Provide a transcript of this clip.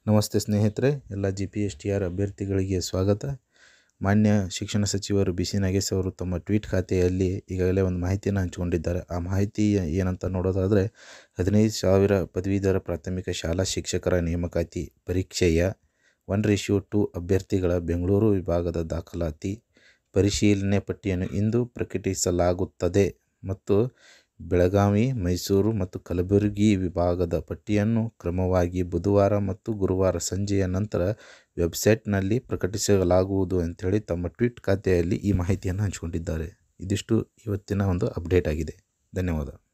ನಮಸ್ತೆ ಸ್ನೇಹಿತರೆ ಎಲ್ಲ G P S T R ಅಭ್ಯರ್ಥಿಗಳಿಗೆ ಸ್ವಾಗತ ಮಾನ್ಯ ಶಿಕ್ಷಣ ಸಚಿವರು ಬಿ ಸಿ ನಾಗೇಶ್ ಅವರು ತಮ್ಮ ಟ್ವೀಟ್ ಖಾತೆಯಲ್ಲಿ ಈಗಾಗಲೇ ಒಂದು ಮಾಹಿತಿಯನ್ನು ಹಂಚಿಕೊಂಡಿದ್ದಾರೆ ಆ ಮಾಹಿತಿ ಏನಂತ ನೋಡೋದಾದರೆ ಹದಿನೈದು ಸಾವಿರ ಪದವೀಧರ ಪ್ರಾಥಮಿಕ ಶಾಲಾ ಶಿಕ್ಷಕರ ನೇಮಕಾತಿ ಪರೀಕ್ಷೆಯ ಒನ್ ರೇಷಿಯೋ ಟು ಅಭ್ಯರ್ಥಿಗಳ ಬೆಂಗಳೂರು ವಿಭಾಗದ ದಾಖಲಾತಿ ಪರಿಶೀಲನೆ ಪಟ್ಟಿಯನ್ನು ಇಂದು ಪ್ರಕಟಿಸಲಾಗುತ್ತದೆ ಮತ್ತು ಬೆಳಗಾವಿ ಮೈಸೂರು ಮತ್ತು ಕಲಬುರಗಿ ವಿಭಾಗದ ಪಟ್ಟಿಯನ್ನು ಕ್ರಮವಾಗಿ ಬುಧವಾರ ಮತ್ತು ಗುರುವಾರ ಸಂಜೆಯ ನಂತರ ವೆಬ್ಸೈಟ್ನಲ್ಲಿ ಪ್ರಕಟಿಸಲಾಗುವುದು ಅಂಥೇಳಿ ತಮ್ಮ ಟ್ವೀಟ್ ಖಾತೆಯಲ್ಲಿ ಈ ಮಾಹಿತಿಯನ್ನು ಹಂಚಿಕೊಂಡಿದ್ದಾರೆ ಇದಿಷ್ಟು ಇವತ್ತಿನ ಒಂದು ಅಪ್ಡೇಟ್ ಆಗಿದೆ ಧನ್ಯವಾದ